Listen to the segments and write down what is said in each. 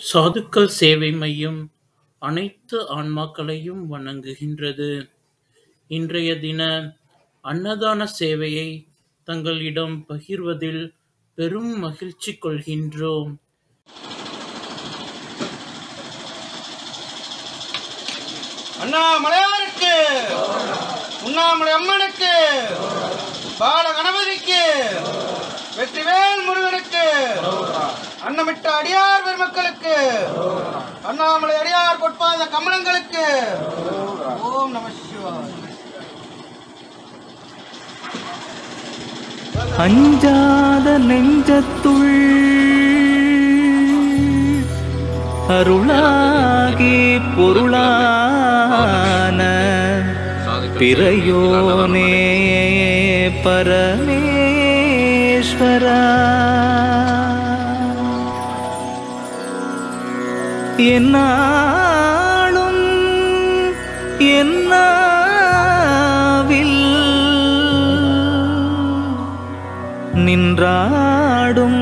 சாதுக்கள் சேவை மையம் அனைத்து ஆன்மாக்களையும் வணங்குகின்றது. இன்றைய தின அன்னதான சேவையை தங்களிடம் பகிர்வதில் பெரும் மகிழ்ச்சி கொள்கின்றோம். அண்ணாமலையாருக்கு உண்ணாமலை அம்மனுக்கு பால கணபதிக்கு வெற்றிவேல் முருகனுக்கு அன்னமிட்ட அடியார் பெருமக்களுக்கு அண்ணாமலை அடியார் பொற்பாத கமலங்களுக்கு ஓம் நம சிவாய் அஞ்சாத நெஞ்சத்துள் அருளாகி பொருளான பிறையோனே பரமேஸ்வரா என்னாலும் என்னாவில் நின்றாடும்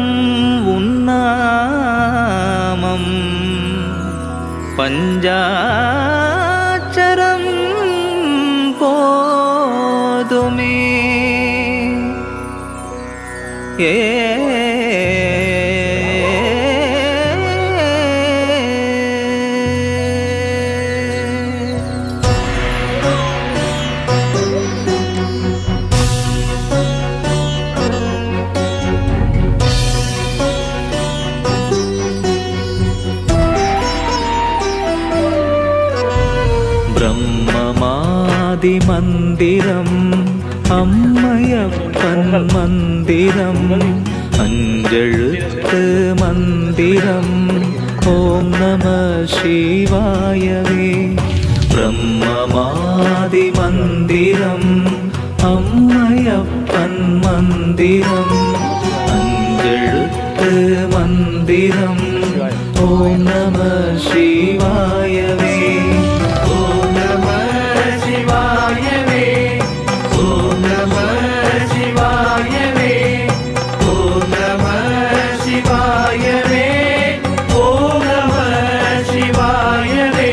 உன்னாமம் பஞ்சாச்சரம் போதுமே ஏ பிரம்மமாதி மந்திரம் அம்மையப்பன் மந்திரம் அஞ்செழுத்து மந்திரம் ஓம் நம சிவாயவே பிரம்மமாதி மந்திரம் அம்மையப்பன் மந்திரம் அஞ்செழுத்து மந்திரம் ஓம் நம சிவாயவே ஓம் நம சிவாயவே ஓம் நம சிவாயவே ஓம் நம சிவாயவே ஓம் நம சிவாயவே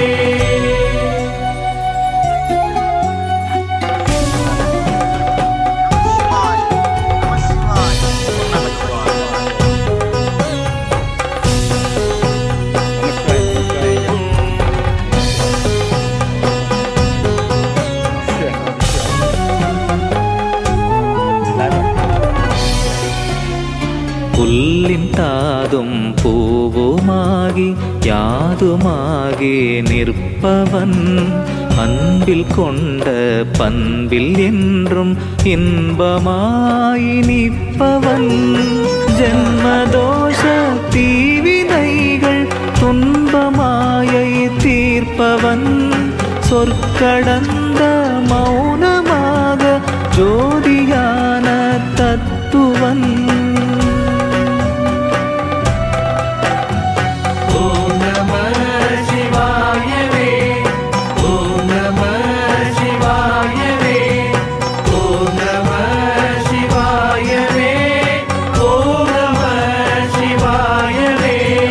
புல்லின் தாதும் பூவுமாகி யாதுமாகி நிற்பவன் அன்பில் கொண்ட பண்பில் என்றும் இன்பமாய் நிற்பவன் ஜன்மதோஷ தீவினைகள் துன்பமாயை தீர்ப்பவன் சொற்கடந்த மௌனமாக ஜோதியான தத்துவன் ஓம் நம சிவாயவே ஓம் நம சிவாயவே ஓம் நம சிவாயவே ஓம் நம சிவாயவே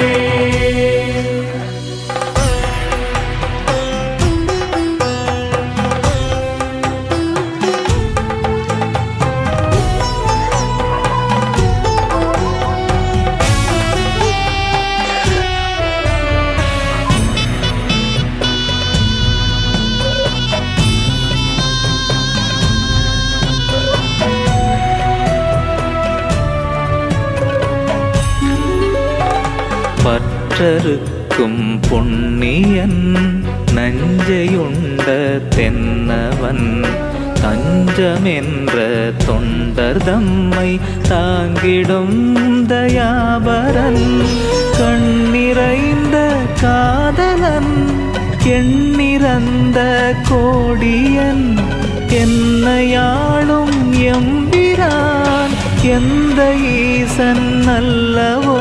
பற்றருக்கும் பொன்னியன் நஞ்சையுண்ட தென்னவன் தஞ்சமென்ற தொண்டர் தம்மை தாங்கிடும் தயாபரன் கண்ணிறைந்த காதலன் எண்ணிறந்த கோடியன் என்னையாளும் எம்பிரான் எந்த ஈசன் அல்லவோ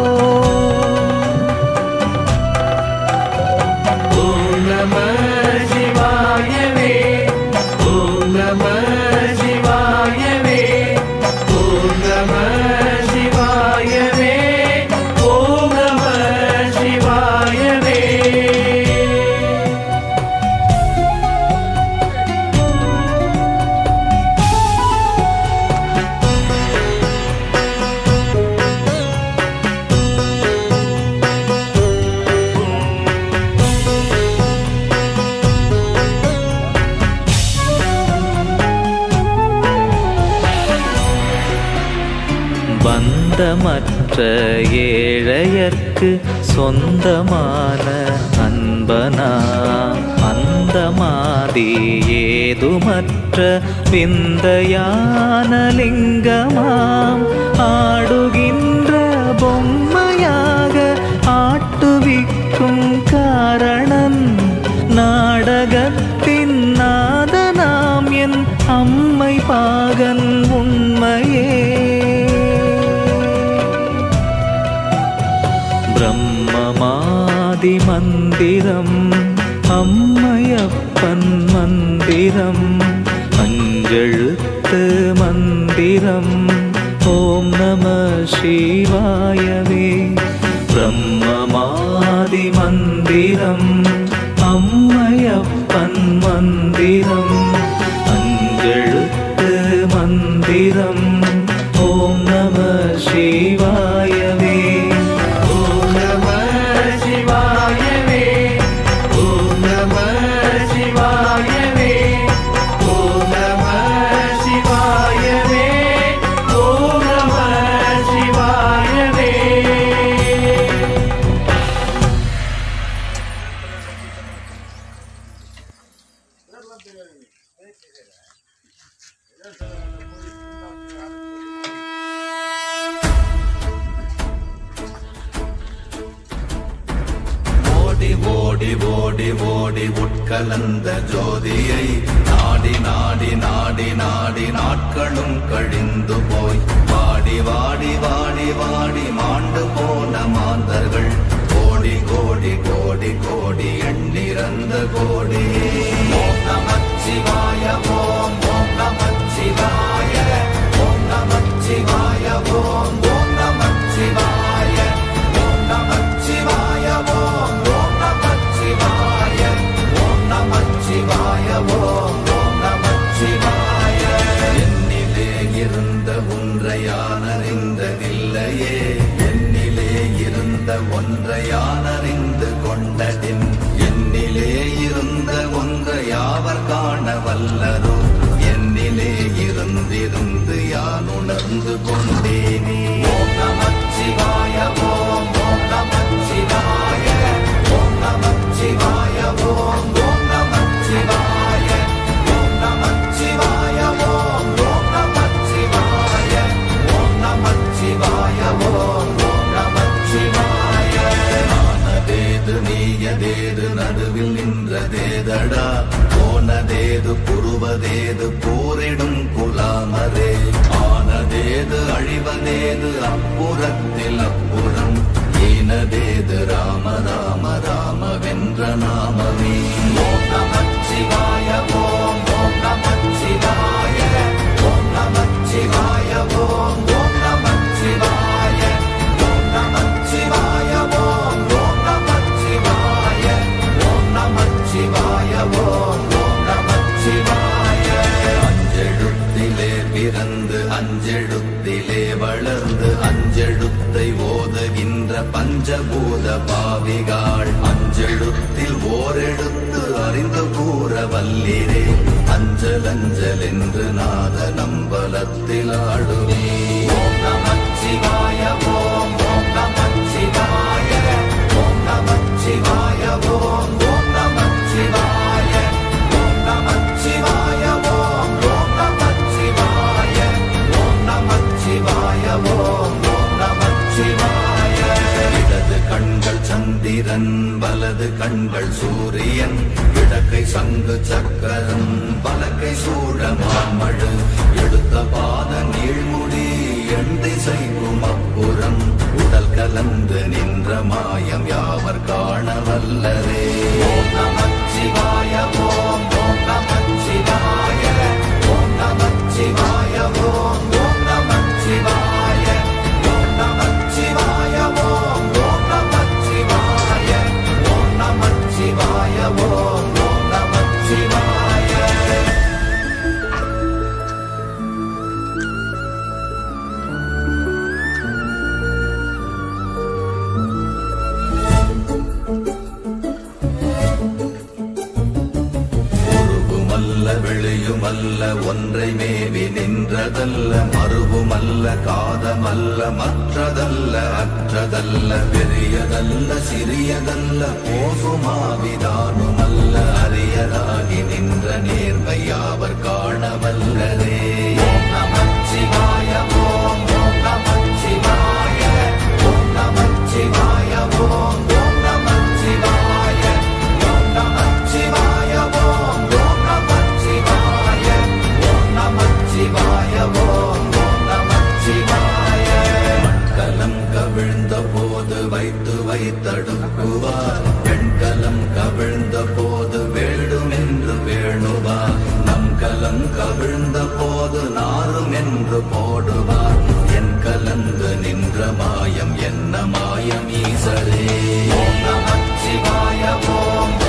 ஓம் நம சிவாயவே ஓம் நம சிவாயவே ஓம் நம சிவாயவே ஓம் நம அந்தமற்ற ஏழையர்க்கு சொந்தமான அன்பனாம் அந்தமாதி ஏதுமற்ற விந்தையான லிங்கமாம் ஆடுகின்ற பொம்மையாக ஆட்டுவிக்கும் காரணன் நாடகத்தின் நாதனாம் என் அம்மை பாகன் உண்மையே பிரம்மமாதி மந்திரம் அம்மையப்பன் மந்திரம் அஞ்செழுத்து மந்திரம் ஓம் நம சிவாயவே பிரம்மமாதி மந்திரம் அம்மையப்பன் மந்திரம் அஞ்செழுத்து மந்திரம் ஓம் நம சிவாயவே ஓம் நம சிவாயவே ஓம் நம சிவாயவே ஓம் நம சிவாயவே ஓம் நம சிவாயவே ஓடி ஓடி ஓடி ஓடி உட்கலந்த ஜோதியை நாடி நாடி நாடி நாடி நாட்களும் கழிந்து போய் வாடி வாடி வாடி வாடி மாண்டு போன மாந்தர்கள் கோடி கோடி கோடி கோடி எண்ணிறந்த கோடி ஓம் நமச்சிவாய ஓம் ஓம் நமச்சிவாய ஓம் நமச்சிவாய ஓம் ஓம் நமச்சிவாய ஓம் நமச்சிவாய ஓம் ஓம் நமச்சிவாய ஓம் நமச்சிவாய ஓம் ஓம் நமச்சிவாய என்னிலே இருந்த ஒன்றை யான் அறிந்ததில்லையே என்னிலே இருந்த ஒன்றை யான் அறிந்து கொண்டடின் என்னிலே இருந்த ஒன்றை யாவர் காண வல்லரோ என்னிலே இருந்திருந்து யான் உணர்ந்து கொண்டேனே ஓம் நமச்சிவாய ஓம் ஓம் நமச்சிவாய ஓம் நமச்சிவாய ஓம் ஓம் நமச்சிவாய ஓம் நமச்சிவாய ஓம் ஓம் நமச்சிவாய ஓம் நமச்சிவாய ஓம் ஓம் நமச்சிவாய ஆனதேது நீயதேது நடுவில் நின்றதேதடா போனதேது புருவதேது போரிடும் குலாமரே ஆனதேது அழிவதேது அப்புறத்தில் அப்புறம் ஈனதேது ராம ராம ராம வென்ற நாமமே ஓம் நமச்சிவாய ஓம் ஓம் நமச்சிவாய ஓம் நமச்சிவாய ஓம் ஓம் நமச்சிவாய ஓம் நமச்சிவாய ஓம் ஓம் நமச்சிவாய ஓம் நமச்சிவாய ஓம் ஓம் நமச்சிவாய அஞ்செழுத்திலே பிறந்து அஞ்செழுத்திலே வளர்ந்து அஞ்செழுத்தை ஓதுகின்ற பஞ்சபூத பாவிகாள் அஞ்செழுத்தில் ஓரெழுத்து அறிந்து கூற வல்லிரே அஞ்சல் அஞ்சல் என்று நாத நம்பலத்தில் ஆடுவே ஓம் நமச்சிவாய ஓம் ஓம் நமச்சிவாய ஓம் நமச்சிவாய ஓம் ஓம் நமச்சிவாய ஓம் நமச்சிவாய ஓம் ஓம் நமச்சிவாய ஓம் நமச்சிவாய ஓம் ஓம் நமச்சிவாய இடது கண்கள் சந்திரன் வலது கண்கள் சூரியன் இடக்கை சங்கு சக்கரம் வலக்கை சூழ மாமழு எடுத்த பாத நீழ்முடி எண் திசைக்கும் அப்புறம் உடல் கலந்து நின்ற மாயம் யாவர் காண வல்லரே ஓம் நமச்சிவாய ஓம் ஓம் நமச்சிவாய ஓம் நமச்சிவாய ஓம் ஓம் நமச்சிவாய ஓம் நமச்சிவாய ஓம் ஓம் நமச்சிவாய ஓம் நமச்சிவாய ஓம் ஓம் நமச்சிவாய உருவுமல்ல வெளியுமல்ல ஒன்றை மேவி நின்றதல்ல மறுவுமல்ல அல்ல காதமல்ல மற்றதல்ல அற்றதல்ல பெரியதல்ல சிறியதல்ல போகுமாவிதானுமல்ல அரியதாகி நின்ற நேர்மையாவர் காணவல்லரே ஓம் நமச்சிவாய ஓம் ஓம் நமச்சிவாய ஓம் நமச்சிவாய ஓம் ஓம் நமச்சிவாய ஓம் நமச்சிவாய ஓம் ஓம் நமச்சிவாய ஓம் நமச்சிவாய ஓம் ஓம் நமச்சிவாய மண்கலம் கவிழ்ந்த போது வைத்து வைத்தடுக்குவார் பெண்கலம் கவிழ்ந்த போது வேண்டும் என்று வேணுவார் நம் கலம் கவிழ்ந்த போது நாரும் என்று போடுவார் என் கலந்து நின்ற மாயம் என்ன மாயம் ஈசரே ஓம் நமச்சிவாய ஓம்